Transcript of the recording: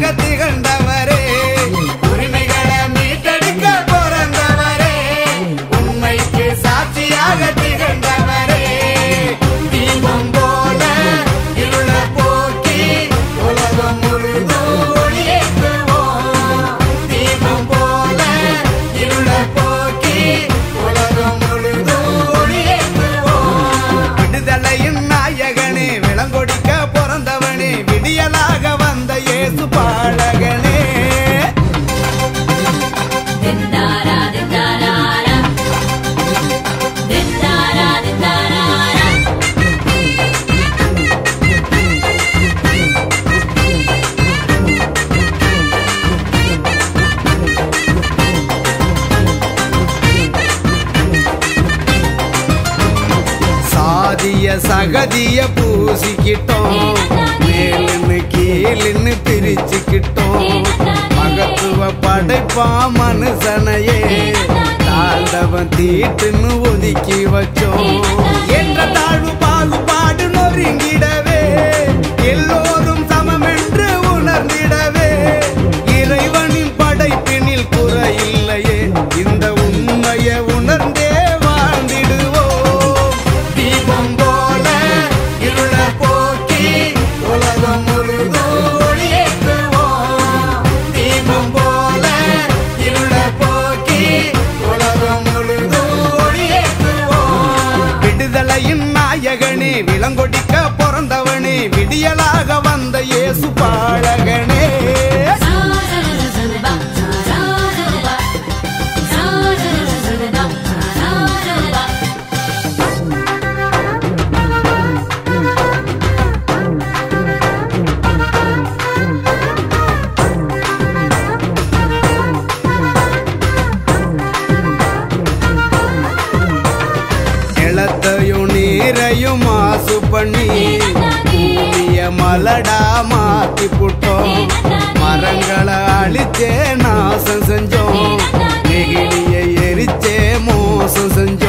சாட்சியாக திகழ்ந்தவரே உரிமைகளை மீட்டெடுக்க பிறந்தவரே உண்மைக்கு சாட்சியாக திகழ்ந்தவரே தீபம் போல இருள போக்கி உலகம் முழுதும் ஒளியேற்றுவோம் தீபம் போல இருள போக்கி உலகம் முழுதும் ஒளியேற்றுவோம் விடுதலையின் நாயகனே விளங்கொடிக்க பிறந்தவனே விடியலாக வந்த இயேசு பாலகனே திந்தாரா திந்தாராரா திந்தாரா திந்தாராரா சாதிய சகதிய பூசிக்கிட்டோம் மேலுன்னு கீழுன்னு பிரிச்சுக்கிட்டோம் மகத்துவ படைப்பா மனுஷனையே தாழ்ந்தவன் தீட்டுன்னு ஒதுக்கி வச்சோம் என்ற தாழ்வு பாகுபாடு நொறுங்கிடவே எல்லோரும் சமம் என்று உணர்ந்திடவே இறைவனின் படைப்பினில் குறையில்லையே இந்த உண்மையை உணர்ந்தே வாழ்ந்திடுவோம் தீபம் போல இருள போக்கி உலகம் முழுதும் ஒளியேற்றுவோம் தீபம் போல இருள போக்கி உலகம் முழுதும் ஒளியேற்றுவோம் விடுதலையின் நாயகனே விளங்கொடிக்க பிறந்தவனே விடியலாக வந்த இயேசு பாலகனே சாரரரரரபா சாரரரரபா சாரரரரரபா சாரரரரபா நிலத்தையும் நீரையும் மாசு பண்ணி பூமிய மலடா மாத்தி புட்டோம் மரங்களை அழிச்சே நாசம் செஞ்சோம் நெகிழியை எரிச்சே மோசம் செஞ்சோம்